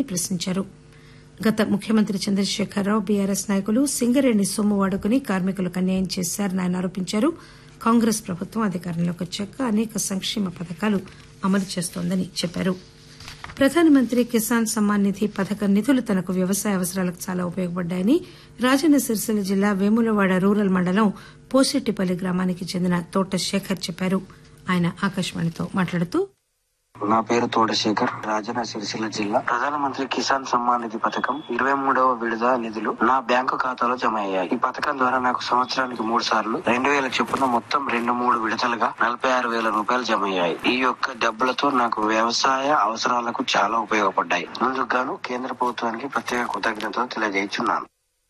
ప్రశ్నించారు గత ముఖ్యమంత్రి చంద్రశేఖరరావు బీఆర్ఎస్ నాయకులు సింగరేణి సొమ్ము వాడుకుని కార్మికులకు అన్యాయం చేశారని ఆయన ఆరోపించారు కాంగ్రెస్ ప్రభుత్వం అధికారంలోకి వచ్చాక అనేక సంక్షేమ పథకాలు అమలు చేస్తోందని చెప్పారు ప్రధానమంత్రి కిసాన్ సమ్మాన్ నిధి పథకం నిధులు తనకు వ్యవసాయ అవసరాలకు చాలా ఉపయోగపడ్డాయని రాజన్న సిరిసిల్ల జిల్లా వేములవాడ రూరల్ మండలం పోసెట్టిపల్లి గ్రామానికి చెందిన తోట శేఖర్ చెప్పారు ఆయన ఆకాశవాణితో మాట్లాడుతూ నా పేరు తోటశేఖర్ రాజన్న సిరిసిల్ల జిల్లా ప్రధానమంత్రి కిసాన్ సమ్మాన్ నిధి పథకం ఇరవై మూడవ విడత నిధులు నా బ్యాంకు ఖాతాలో జమ అయ్యాయి ఈ పథకం ద్వారా నాకు సంవత్సరానికి మూడు సార్లు రెండు వేల చొప్పున మొత్తం రెండు మూడు విడతలుగా నలభై ఆరు వేల రూపాయలు జమ అయ్యాయి ఈ యొక్క డబ్బులతో నాకు వ్యవసాయ అవసరాలకు చాలా ఉపయోగపడ్డాయి ముందుకు గాను కేంద్ర ప్రభుత్వానికి ప్రత్యేక కృతజ్ఞతలు తెలియజేస్తున్నాను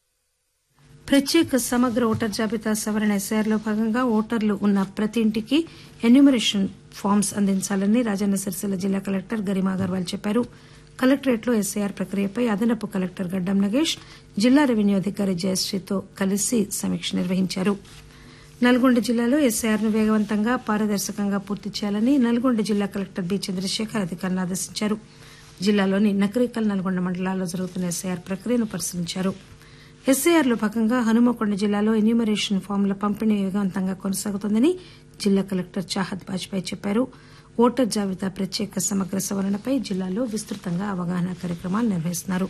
ప్రత్యేక సమగ్ర ఓటర్ జాబితా సవరణ ఎస్ఐఆర్లో భాగంగా ఓటర్లు ఉన్న ప్రతి ఇంటికి ఎన్యూమరేషన్ ఫామ్స్ అందించాలని రాజన్న సిరిసిల్ల జిల్లా కలెక్టర్ గరిమా అగర్వాల్ చెప్పారు కలెక్టరేట్లో ఎస్ఐఆర్ ప్రక్రియపై అదనపు కలెక్టర్ గడ్డం నగేష్ జిల్లా రెవెన్యూ అధికారి జయశ్రీతో కలిసి సమీక్ష నిర్వహించారు నల్గొండ జిల్లాలో ఎస్ఐఆర్ను వేగవంతంగా పారదర్శకంగా పూర్తి చేయాలని నల్గొండ జిల్లా కలెక్టర్ బి చంద్రశేఖర్ అధికారులను ఆదేశించారు జిల్లాలోని నకరికల్ నల్గొండ మండలాల్లో జరుగుతున్న ఎస్ఐఆర్ ప్రక్రియను పరిశీలించారు ఎస్ఐఆర్లో భాగంగా హనుమకొండ జిల్లాలో ఎన్యూమరేషన్ ఫామ్ల పంపిణీ వేగవంతంగా కొనసాగుతోందని జిల్లా కలెక్టర్ చాహద్ బాజ్పాయ్ చెప్పారు ఓటర్ జాబితా ప్రత్యేక సమగ్ర సవరణపై జిల్లాలో విస్తృతంగా అవగాహన కార్యక్రమాలు నిర్వహిస్తున్నారు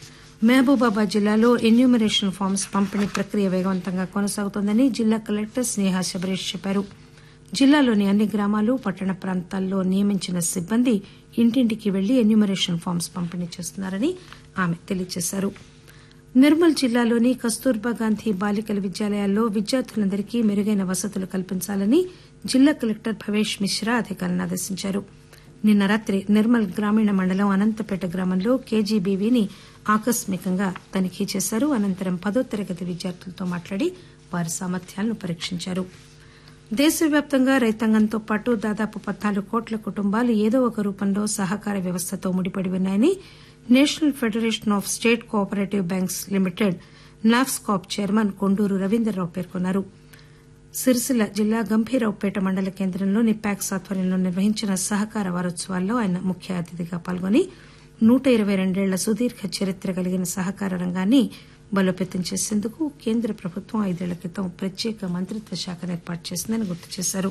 మహబూబాబాద్ జిల్లాలో ఎన్యూమరేషన్ ఫామ్స్ పంపిణీ ప్రక్రియ వేగవంతంగా కొనసాగుతోందని జిల్లా కలెక్టర్ స్నేహ శబరీష్ చెప్పారు జిల్లాలోని అన్ని గ్రామాలు పట్టణ ప్రాంతాల్లో నియమించిన సిబ్బంది ఇంటింటికి వెళ్లి ఎన్యూమరేషన్ ఫామ్స్ పంపిణీ చేస్తున్నారని ఆమె తెలియజేశారు నిర్మల్ జిల్లాలోని కస్తూర్బా గాంధీ బాలికల విద్యాలయాల్లో విద్యార్థులందరికీ మెరుగైన వసతులు కల్పించాలని జిల్లా కలెక్టర్ భవేష్ మిశ్రా అధికారులను ఆదేశించారు నిన్న రాత్రి నిర్మల్ గ్రామీణ మండలం అనంతపేట గ్రామంలో కేజీబీవీని ఆకస్మికంగా తనిఖీ చేశారు అనంతరం పదో తరగతి విద్యార్థులతో మాట్లాడి వారి సామర్థ్యాలను పరీక్షించారు దేశవ్యాప్తంగా రైతాంగంతో పాటు దాదాపు పద్నాలుగు కోట్ల కుటుంబాలు ఏదో ఒక రూపంలో సహకార వ్యవస్థతో ముడిపడి ఉన్నాయని national federation of state cooperative banks limited NAFSCOB chairman Konduru Ravinder Rao పేర్కొన్నారు సిరిసిల్ల జిల్లా గంభీరావుపేట మండల కేంద్రంలోని ప్యాక్స్ ఆధ్వర్యంలో నిర్వహించిన సహకార వారోత్సవాల్లో ఆయన ముఖ్య అతిథిగా పాల్గొని నూట ఇరవై రెండేళ్ల సుదీర్ఘ చరిత్ర కలిగిన సహకార రంగాన్ని బలోపేతం చేసేందుకు కేంద్ర ప్రభుత్వం ఐదేళ్ల క్రితం ప్రత్యేక మంత్రిత్వ శాఖను ఏర్పాటు చేసిందని గుర్తు చేశారు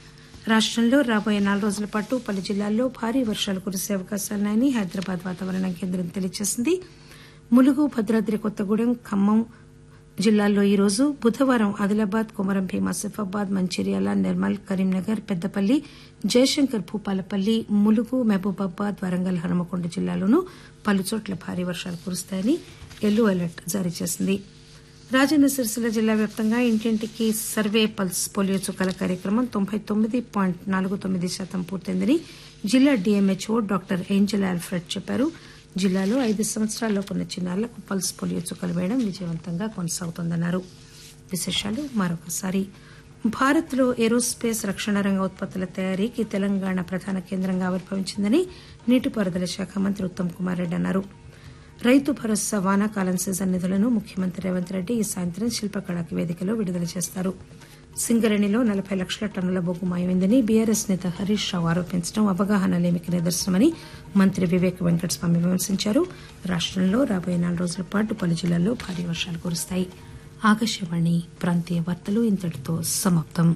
రాష్టంలో రాబోయే నాలుగు రోజుల పాటు పలు జిల్లాల్లో భారీ వర్షాలు కురిసే అవకాశాలున్నాయని హైదరాబాద్ వాతావరణ కేంద్రం తెలియజేసింది ములుగు భద్రాద్రి కొత్తగూడెం ఖమ్మం జిల్లాల్లో ఈ రోజు బుధవారం ఆదిలాబాద్ కొమరం భీం ఆసిఫాబాద్ మంచిర్యాల నిర్మల్ కరీంనగర్ పెద్దపల్లి జయశంకర్ భూపాలపల్లి ములుగు మహబూబాబాద్ వరంగల్ హనుమకొండ జిల్లాలోనూ పలుచోట్ల భారీ వర్షాలు కురుస్తాయని ఎల్లో అలర్ట్ జారీ చేసింది రాజన్న సిరిసిల్ల జిల్లా వ్యాప్తంగా ఇంటింటికి సర్వే పల్స్ పోలియో చుక్కల కార్యక్రమం తొంభై తొమ్మిది పాయింట్ నాలుగు తొమ్మిది శాతం పూర్తయిందని జిల్లా డీఎంహెచ్ఓ డాక్టర్ ఏంజల్ ఆల్ఫ్రెడ్ చెప్పారు జిల్లాలో ఐదు సంవత్సరాల్లోపు ఉన్న చిన్నారులకు పల్స్ పోలియో చుక్కలు వేయడం విజయవంతంగా కొనసాగుతోందన్నారు విశేషాలు మరొకసారి భారత్లో ఏరోస్పేస్ రక్షణ రంగ ఉత్పత్తుల తయారీకి తెలంగాణ ప్రధాన కేంద్రంగా ఆవిర్భవించిందని నీటిపారుదల శాఖ మంత్రి ఉత్తమ్ కుమార్ రెడ్డి అన్నారు రైతు భరోసా వానాకాలం సీజన్ నిధులను ముఖ్యమంత్రి రేవంత్ రెడ్డి ఈ సాయంత్రం శిల్పకళాకి వేదికలో విడుదల చేస్తారు సింగరేణిలో నలభై లక్షల టన్నుల బొగ్గు మాయమైందని బీఆర్ఎస్ నేత హరీష్ రావు ఆరోపించడం అవగాహన లేమికి నిదర్శనమని మంత్రి వివేక్ వెంకటస్వామి విమర్శించారు రాష్టంలో రాబోయే నాలుగు రోజుల పాటు పలు జిల్లాల్లో భారీ వర్షాలు కురుస్తాయి ఆకాశవాణి ప్రాంతీయ వార్తలు ఇంతటితో సమాప్తం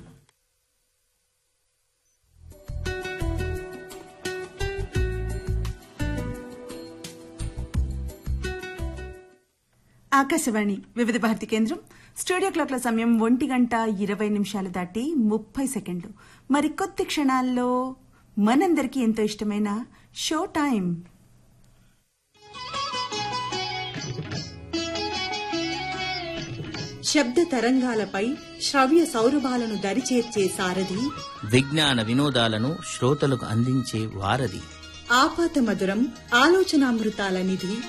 ఆకాశవాణి వివిధ భారతి కేంద్రం స్టూడియో క్లాక్ల సమయం ఒంటి గంట ఇరవై నిమిషాలు దాటి ముప్పై సెకండ్లు మరి కొద్ది క్షణాల్లో మనందరికీ ఎంతో ఇష్టమైన షో టైం శబ్ద తరంగాలపై శ్రవ్య సౌరభాలను దరిచేర్చే సారథి విజ్ఞాన వినోదాలను శ్రోతలకు అందించే వారధి ఆపాత మధురం ఆలోచనామృతాల నిధి